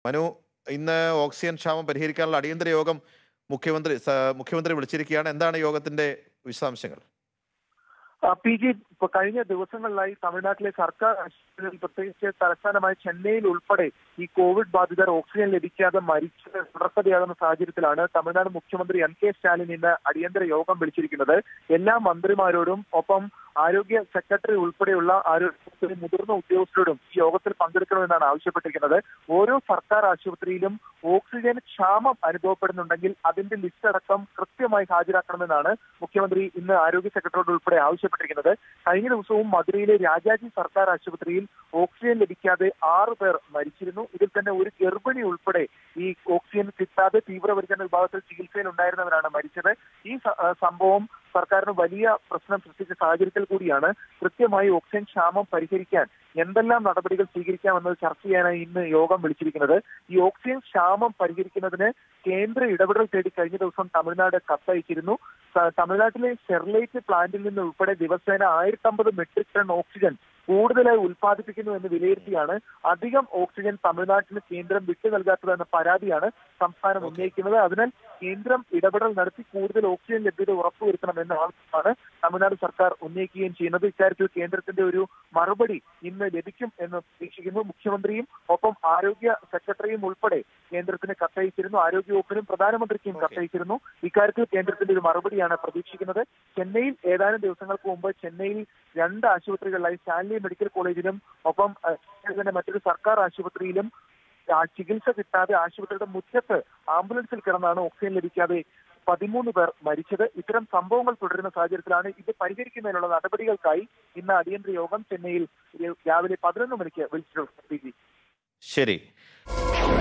മനു ഇന്ന് ഓക്സിജൻ ക്ഷാമം പരിഹരിക്കാനുള്ള അടിയന്തര യോഗം മുഖ്യമന്ത്രി സ- മുഖ്യമന്ത്രി വിളിച്ചിരിക്കുകയാണ് എന്താണ് യോഗത്തിന്റെ വിശദാംശങ്ങൾ ആ, പി ജി ഇപ്പൊ കഴിഞ്ഞ ദിവസങ്ങളിലായി തമിഴ്നാട്ടിലെ സർക്കാർ ആശുപത്രികളിൽ പ്രത്യേകിച്ച് തലസ്ഥാനമായ ചെന്നൈയിൽ ഉൾപ്പെടെ ഈ കോവിഡ് ബാധിതർ ഓക്സിജൻ ലഭിക്കാതെ മരിച്ചത് തുടർക്കഥയാകുന്ന സാഹചര്യത്തിലാണ് തമിഴ്നാട് മുഖ്യമന്ത്രി എം കെ സ്റ്റാലിൻ ഇന്ന് അടിയന്തര യോഗം വിളിച്ചിരിക്കുന്നത് എല്ലാ മന്ത്രിമാരോടും ഒപ്പം ആരോഗ്യ സെക്രട്ടറി ഉൾപ്പെടെയുള്ള ആരോഗ്യ മുതിർന്ന ഉദ്യോഗസ്ഥരോടും ഈ യോഗത്തിൽ പങ്കെടുക്കണമെന്നാണ് ആവശ്യപ്പെട്ടിരിക്കുന്നത് ഓരോ സർക്കാർ ആശുപത്രിയിലും ഓക്സിജൻ ക്ഷാമം അനുഭവപ്പെടുന്നുണ്ടെങ്കിൽ അതിന്റെ ലിസ്റ്റ് അടക്കം കൃത്യമായി ഹാജരാക്കണമെന്നാണ് മുഖ്യമന്ത്രി ഇന്ന് ആരോഗ്യ സെക്രട്ടറിയോട് ഉൾപ്പെടെ ആവശ്യപ്പെട്ടിരിക്കുന്നത് കഴിഞ്ഞ ദിവസവും മധുരയിലെ രാജാജി സർക്കാർ ആശുപത്രിയിൽ ഓക്സിജൻ ലഭിക്കാതെ ആറ് പേർ മരിച്ചിരുന്നു ഇതിൽ തന്നെ ഒരു ഗർഭിണി ഉൾപ്പെടെ ഈ ഓക്സിജൻ കിട്ടാതെ തീവ്രപരിചരണ വിഭാഗത്തിൽ ചികിത്സയിൽ ഉണ്ടായിരുന്നവരാണ് മരിച്ചത് ഈ സ- ആ, സംഭവം സർക്കാരിന് വലിയ പ്രശ്നം സൃഷ്ടിച്ച സാഹചര്യത്തിൽ കൂടിയാണ് കൃത്യമായി ഓക്സിജൻ ക്ഷാമം പരിഹരിക്കാൻ എന്തെല്ലാം നടപടികൾ സ്വീകരിക്കാമെന്നത് ചർച്ച ചെയ്യാനായി ഇന്ന് യോഗം വിളിച്ചിരിക്കുന്നത് ഈ ഓക്സിജൻ ക്ഷാമം പരിഹരിക്കുന്നതിന് കേന്ദ്ര ഇടപെടൽ തേടി കഴിഞ്ഞ ദിവസം തമിഴ്നാട് കത്തയച്ചിരുന്നു ത- തമിഴ്നാട്ടിലെ സ്റ്റെറിലൈറ്റ് പ്ലാന്റിൽ നിന്ന് ഉൾപ്പെടെ ദിവസേന ആയിരത്തമ്പത് മെട്രിക് ടൺ ഓക്സിജൻ കൂടുതലായി ഉൽപ്പാദിപ്പിക്കുന്നു എന്ന് വിലയിരുത്തിയാണ് അധികം ഓക്സിജൻ തമിഴ്നാട്ടിന് കേന്ദ്രം വിട്ടു നൽകാത്തതെന്ന പരാതിയാണ് സംസ്ഥാനം ഉന്നയിക്കുന്നത് അതിനാൽ കേന്ദ്രം ഇടപെടൽ നടത്തി കൂടുതൽ ഓക്സിജൻ ലഭ്യത ഉറപ്പുവരുത്തണമെന്ന ആവശ്യമാണ് തമിഴ്നാട് സർക്കാർ ഉന്നയിക്കുകയും ചെയ്യുന്നത് ഇക്കാര്യത്തിൽ കേന്ദ്രത്തിന്റെ ഒരു മറുപടി ഇന്ന് ലഭിക്കും എന്ന് പ്രതീക്ഷിക്കുന്നു മുഖ്യമന്ത്രിയും ഒപ്പം ആരോഗ്യ സെക്രട്ടറിയും ഉൾപ്പെടെ കേന്ദ്രത്തിന് കത്തയച്ചിരുന്നു ആരോഗ്യ വകുപ്പിനും പ്രധാനമന്ത്രിക്കും Okay. കത്തയച്ചിരുന്നു ഇക്കാര്യത്തിൽ കേന്ദ്രത്തിന്റെ ഒരു മറുപടിയാണ് പ്രതീക്ഷിക്കുന്നത് ചെന്നൈയിൽ ഏതാനും ദിവസങ്ങൾക്ക് മുമ്പ് ചെന്നൈയിൽ രണ്ട് ആശുപത്രികളിലായി സ്റ്റാൻലി മെഡിക്കൽ കോളേജിലും ഒപ്പം അഹ്, ചെന്നൈയിൽ തന്നെ മറ്റൊരു സർക്കാർ ആശുപത്രിയിലും ആ ചികിത്സ കിട്ടാതെ ആശുപത്രിയുടെ മുറ്റത്ത് ആംബുലൻസിൽ കിടന്നാണ് ഓക്സിജൻ ലഭിക്കാതെ പതിമൂന്ന് പേർ മരിച്ചത് ഇത്തരം സംഭവങ്ങൾ തുടരുന്ന സാഹചര്യത്തിലാണ് ഇത് പരിഹരിക്കുന്നതിനുള്ള നടപടികൾക്കായി ഇന്ന് അടിയന്തര യോഗം ചെന്നൈയിൽ രാവിലെ പതിനൊന്ന് മണിക്ക് വിളിച്ചിട്ടുണ്ട് പി ജി ശരി